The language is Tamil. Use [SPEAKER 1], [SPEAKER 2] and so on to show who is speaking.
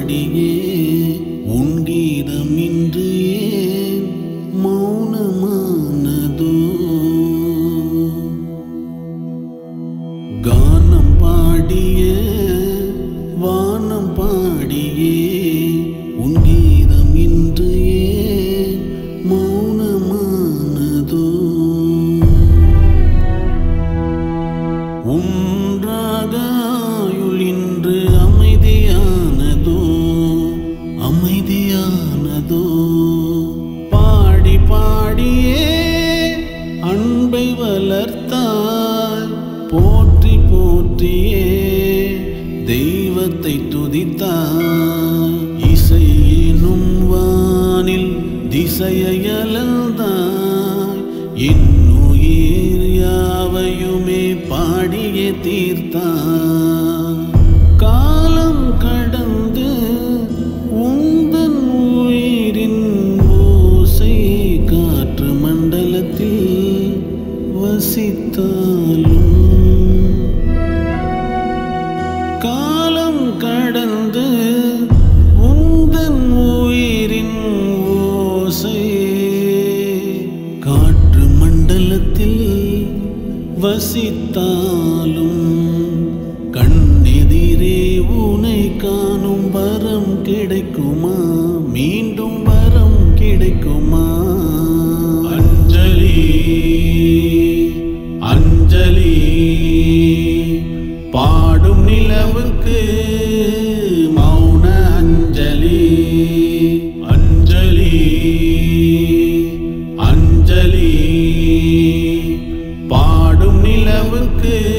[SPEAKER 1] பாடியே உன் கீதம் இன்று ஏன் மௌனமானதோ கானம் பாடிய வானம் பாடியே உன் கீதம் இன்று ஏன் மௌனமானதோ உன்றாகாயுள் இன்று அமைதியானதோ அமைதியானதோ பாடி பாடியே அன்பை வளர்த்தாய் போற்றி போற்றியே தெய்வத்தை துதித்தாய் இசை எனும் வானில் திசையை அலந்தாய் என் உயிர் யாவையுமே பாடியே தீர்த்தான் காலம் கடந்து உந்தன் உயிரின் ஓசை காற்று மண்டலத்தில் வசித்தாலும் காலம் கடந்து உந்தன் உயிரின் ஓசை காற்று மண்டலத்தில் வசித்தாலும் கண்ணெதிரே உனை காணும் வரம் கிடைக்குமா மீண்டும் வரம் கிடைக்குமா அஞ்சலி அஞ்சலி பாடும் நிலவுக்கு மௌன அஞ்சலி அஞ்சலி அஞ்சலி பாடும் நிலவுக்கு